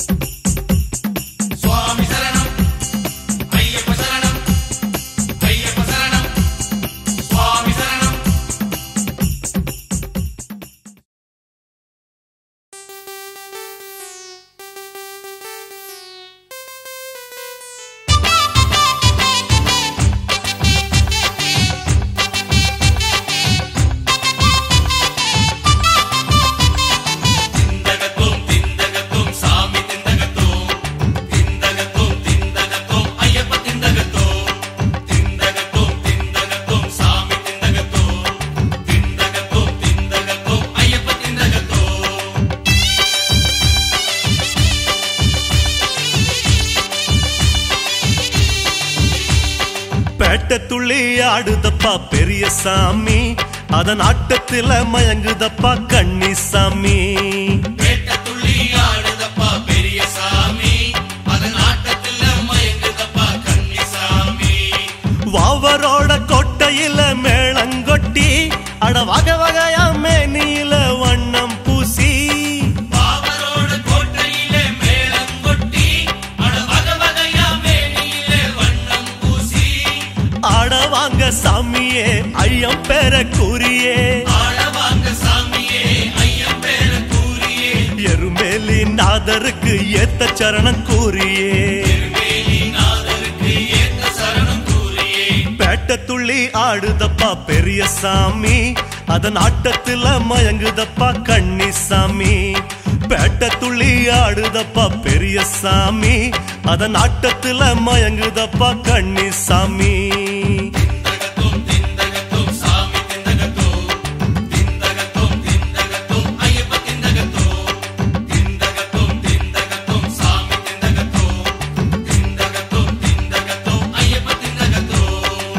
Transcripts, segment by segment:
சுவாமி சரணம் ஐயப்ப சரணம் ஐயப்ப சரணம் சுவாமி சரணம் திந்தகத்தோம் திந்தகத்தோம் சாமி திந்தகத்தோம் திந்தகத்தோம் திந்தகத்தோம் ஐயப்ப திந்தகத்தோம் திந்தகத்தோம் திந்தகத்தோம் சாமி திந்தகத்தோம் திந்தகத்தோம் திந்தகத்தோம் ஐயப்ப திந்தகத்தோம் பேட்ட துள்ளி ஆடுதப்பா பெரிய சாமி அதன் ஆட்டத்தில மயங்குதப்பா கண்ணி சாமி வேட்ட துள்ளி ஆடுதப்பா பெரிய சாமி அதன் ஆட்டத்துல மயங்குதப்பா கன்னி சாமி வாவரோட கொட்டையில மேளங்கொட்டி அட வகை வகையா மேனியில வண்ணம் பூசி பாவரோட கோட்டையிலே மேளம் கொட்டி அட வக வகையா மேனியிலே வண்ணம் பூசி ஆட வாங்க சாமியே ஐயம் பேர கூறியே ஆள வாங்க சாமியே ஐயம் பேர கூறியே எருமேலி நாதருக்கு ஏத்த சரணம் கூறியே திருவேலி நாதருக்கு ஏத்த சரணம் கூறியே பேட்ட துள்ளி ஆடுதப்பா பெரிய சாமி அதன் ஆட்டத்துல மயங்குதப்பா கண்ணி சாமி பேட்ட துள்ளி ஆடுதப்பா பெரிய சாமி அதன் ஆட்டத்துல மயங்குதப்பா கண்ணி சாமி திந்தகத்தோம் திந்தகத்தோம் சாமி திந்தகத்தோம் திந்தகத்தோம் திந்தகத்தோம் ஐயப்ப திந்தகத்தோம் திந்தகத்தோம் திந்தகத்தோம் சாமி திந்தகத்தோம் திந்தகத்தோம் திந்தகத்தோம் ஐயப்ப திந்தகத்தோம்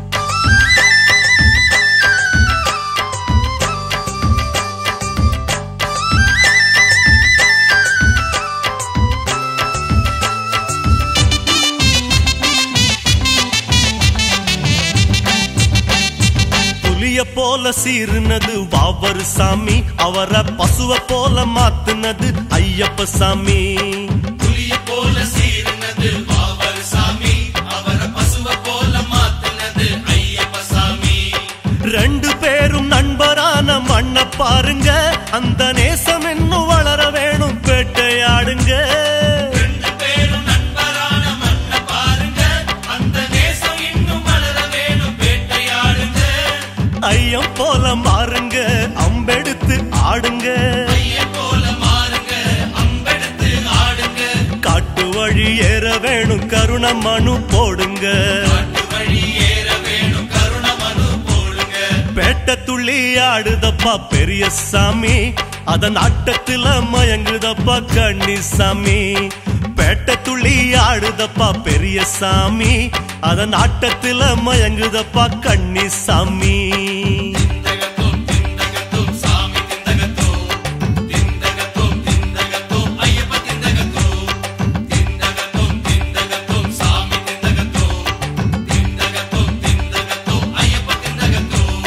புலிய போல சீருனது வாவரு சாமி அவரை பசுவ போல மாத்துனது ஐயப்ப சாமி புலிய போல சீருனது பாவர் சாமி அவர பசுவ போல மாத்துனது ஐயப்ப சாமி ரெண்டு பேரும் நண்பரான மண்ண பாருங்க அந்த நேசம் இன்னும் வளர வேணும் பேட்டையாடுங்க ரெண்டு பேரும் நண்பரான மண்ண பாருங்க அந்த நேசம் இன்னும் வளர வேணும் வேட்டையாடுங்க ஐயம் போல மாறுங்க அம்பெடுத்து ஆடுங்க ஐயன் போல மாறுங்க அம்பெடுத்து ஆடுங்க காட்டு வழி ஏற வேணும் கருண மனு போடுங்க காட்டு வழி ஏற வேணும் கருண மனு போடுங்க பேட்ட துள்ளி ஆடுதப்பா பெரிய சாமி அதன் ஆட்டத்துல மயங்குதப்பா கண்ணி சாமி பேட்ட துள்ளி ஆடுதப்பா பெரிய சாமி அதன் ஆட்டத்துல மயங்குதப்பா கண்ணி சாமி திந்தகத்தோம் திந்தகத்தோம் சாமி திந்தகத்தோம் திந்தகத்தோம் திந்தகத்தோம் ஐயப்ப திந்தகத்தோம் திந்தகத்தோம் திந்தகத்தோம் சாமி திந்தகத்தோம் திந்தகத்தோம் திந்தகத்தோம் ஐயப்ப திந்தகத்தோம்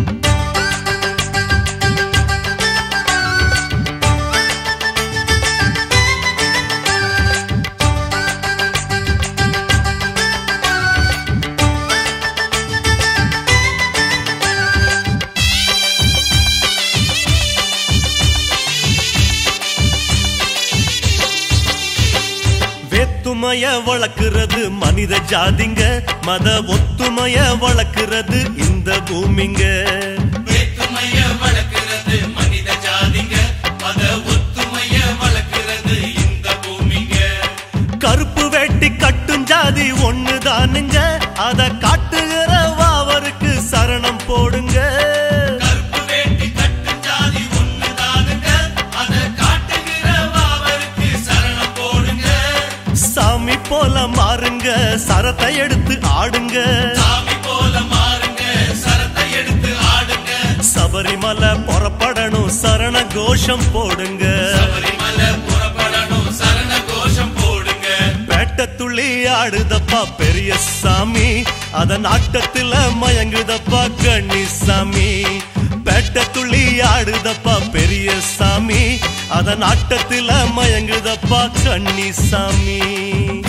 வேத்துமைய வளர்க்கிறது மனித ஜாதிங்க மத ஒத்துமைய வளர்க்கிறது இந்த பூமிங்க வேற்றுமைய வளர்க்கிறது மனித ஜாதிங்க மத ஒத்துமைய வளர்க்கிறது இந்த பூமிங்க கருப்பு வேட்டி கட்டும் ஜாதி ஒண்ணுதானுங்க அத காட்டுகிற வாவருக்கு சரணம் போடுங்க கருப்பு வேட்டி கட்டும் ஜாதி ஒண்ணுதானுங்க அத காட்டுகிற வாவருக்கு சரணம் போடுங்க சாமி போல மாறுங்க சரத்தை எடுத்து ஆடுங்க சாமி போல மாறுங்க சரத்தை எடுத்து ஆடுங்க சபரிமலை புறப்படணும் சரண கோஷம் போடுங்க சபரிமலை புறப்படணும் சரண கோஷம் போடுங்க பேட்ட துள்ளி ஆடுதப்பா பெரிய சாமி அதன் ஆட்டத்துல மயங்குதப்பா கண்ணி சாமி பேட்ட துள்ளி ஆடுதப்பா பெரிய சாமி அதன் ஆட்டத்துல மயங்குதப்பா மயங்குதப்பா கண்ணி சாமி